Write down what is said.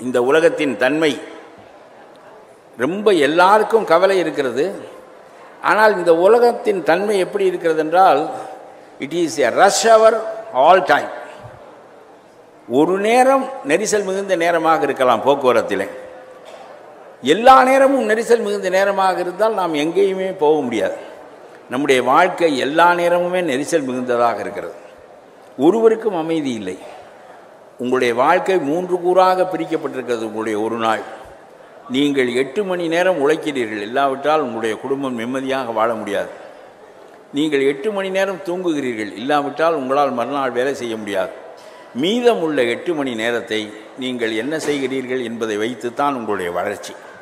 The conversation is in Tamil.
இந்த உலகத்தின் தன்மை ரொம்ப எல்லாருக்கும் கவலை இருக்கிறது ஆனால் இந்த உலகத்தின் தன்மை எப்படி இருக்கிறது என்றால் it is a rush hour all time ஒரு நேரம் நெரிசல் மிகுந்த நேரமாக இருக்கலாம் போக்குவரத்திலே எல்லா நேரமும் நெரிசல் மிகுந்த நேரமாக இருந்தால் நாம் எங்கேயுமே போக முடியாது நம்முடைய வாழ்க்கை எல்லா நேரமுமே நெரிசல் மிகுந்ததாக இருக்கிறது ஒருவருக்கும் அமைதி இல்லை உங்களுடைய வாழ்க்கை மூன்று கூறாக பிரிக்கப்பட்டிருக்கிறது உங்களுடைய ஒரு நாள் நீங்கள் எட்டு மணி நேரம் உழைக்கிறீர்கள் இல்லாவிட்டால் உங்களுடைய குடும்பம் நிம்மதியாக வாழ முடியாது நீங்கள் எட்டு மணி நேரம் தூங்குகிறீர்கள் இல்லாவிட்டால் உங்களால் மறுநாள் வேலை செய்ய முடியாது மீதமுள்ள எட்டு மணி நேரத்தை நீங்கள் என்ன செய்கிறீர்கள் என்பதை வைத்துத்தான் உங்களுடைய வளர்ச்சி